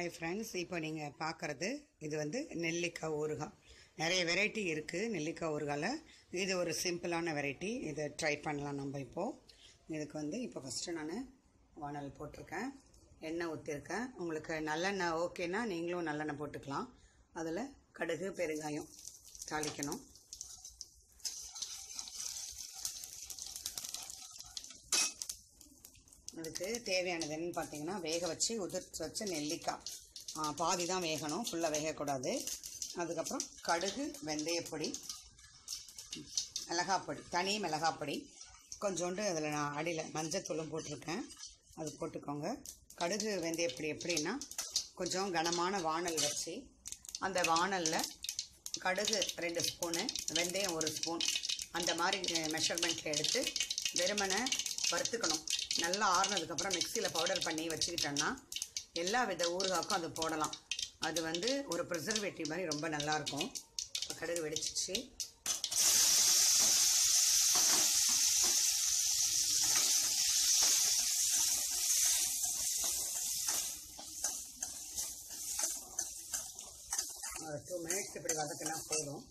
hi friends இப்போ நீங்கள் பார்க்குறது இது வந்து நெல்லிக்காய் ஊறுகாய் நிறைய வெரைட்டி இருக்குது நெல்லிக்காய் ஊறுகாயில் இது ஒரு சிம்பிளான வெரைட்டி இதை ட்ரை பண்ணலாம் நம்ம இப்போது இதுக்கு வந்து இப்போ ஃபஸ்ட்டு நான் வானல் போட்டிருக்கேன் எண்ணெய் ஊற்றிருக்கேன் உங்களுக்கு நல்லெண்ணெய் ஓகேனா நீங்களும் நல்லெண்ணெய் போட்டுக்கலாம் அதில் கடுகு பெருங்காயம் தாளிக்கணும் இதுக்கு தேவையானது என்னன்னு பார்த்தீங்கன்னா வேக வச்சு உதிர்த்து வச்ச நெல்லிக்காய் ஆ, பாதி தான் வேகணும் ஃபுல்லாக வேகக்கூடாது அதுக்கப்புறம் கடுகு வெந்தயப்பொடி மிளகாப்பொடி தனி மிளகாப்பொடி கொஞ்சோண்டு அதில் நான் அடியில் மஞ்சத்தூளும் போட்டிருக்கேன் அது போட்டுக்கோங்க கடுகு வெந்தயப்பொடி எப்படின்னா கொஞ்சம் கனமான வானல் வச்சு அந்த வானலில் கடுகு ரெண்டு ஸ்பூனு வெந்தயம் ஒரு ஸ்பூன் அந்த மாதிரி மெஷர்மெண்ட்டில் எடுத்து வெறுமனை வறுத்துக்கணும் நல்லா ஆறுனதுக்கப்புறம் மிக்சியில் பவுடர் பண்ணி வச்சுக்கிட்டோன்னா எல்லா வித ஊறுகாக்கும் அது போடலாம் அது வந்து ஒரு ப்ரிசர்வேட்டிவ் மாதிரி ரொம்ப நல்லாயிருக்கும் இப்போ கடுகு வெடிச்சிச்சு ஒரு டூ மினிட்ஸ் இப்படி வதக்கினா போதும்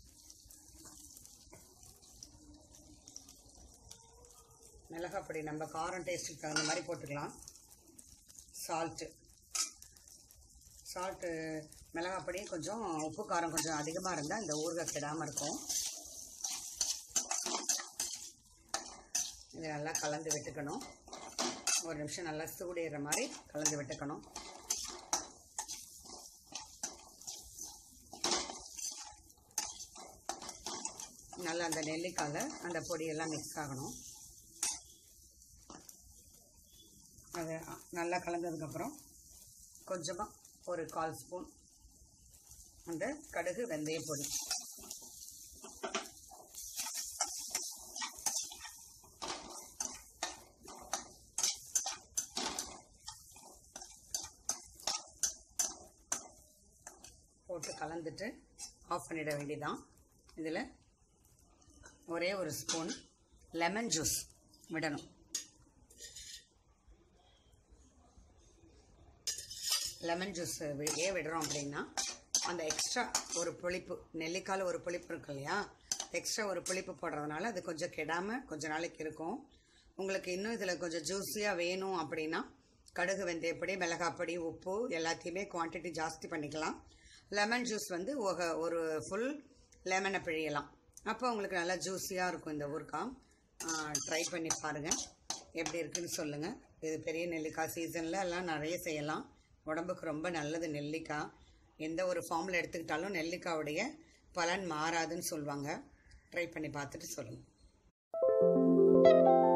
மிளகாப்பொடி நம்ம காரம் டேஸ்ட்டுக்கு தகுந்த மாதிரி போட்டுக்கலாம் சால்ட்டு சால்ட்டு மிளகாப்பொடி கொஞ்சம் உப்பு காரம் கொஞ்சம் அதிகமாக இருந்தால் இந்த ஊறுகாய் கெடாமல் இருக்கும் இது நல்லா கலந்து விட்டுக்கணும் ஒரு நிமிஷம் நல்லா சூடேற மாதிரி கலந்து விட்டுக்கணும் நல்லா அந்த நெல்லிக்காயில் அந்த பொடியெல்லாம் மிக்ஸ் ஆகணும் அது நல்லா கலந்ததுக்கப்புறம் கொஞ்சமாக ஒரு கால் ஸ்பூன் அந்த கடுகு வெந்தய பொடி போட்டு கலந்துட்டு ஆஃப் பண்ணிட வேண்டியதான் இதில் ஒரே ஒரு ஸ்பூன் லெமன் ஜூஸ் விடணும் லெமன் ஜூஸ் ஏன் விடுறோம் அப்படின்னா அந்த எக்ஸ்ட்ரா ஒரு புளிப்பு நெல்லிக்காயில் ஒரு புளிப்பு இருக்கு இல்லையா எக்ஸ்ட்ரா ஒரு புளிப்பு போடுறதுனால அது கொஞ்சம் கெடாமல் கொஞ்ச நாளைக்கு இருக்கும் உங்களுக்கு இன்னும் இதில் கொஞ்சம் ஜூஸியாக வேணும் அப்படின்னா கடுகு வெந்தயப்பொடி மிளகாப்பொடி உப்பு எல்லாத்தையுமே குவான்டிட்டி ஜாஸ்தி பண்ணிக்கலாம் லெமன் ஜூஸ் வந்து ஒரு ஒரு ஃபுல் லெமனை பிழியலாம் அப்போ உங்களுக்கு நல்லா ஜூஸியாக இருக்கும் இந்த ஊறுகாய் ட்ரை பண்ணி பாருங்கள் எப்படி இருக்குன்னு சொல்லுங்கள் இது பெரிய நெல்லிக்காய் சீசனில் எல்லாம் நிறைய செய்யலாம் உடம்புக்கு ரொம்ப நல்லது நெல்லிக்காய் எந்த ஒரு ஃபார்மில் எடுத்துக்கிட்டாலும் நெல்லிக்காவுடைய பலன் மாறாதுன்னு சொல்லுவாங்க ட்ரை பண்ணி பார்த்துட்டு சொல்லுங்கள்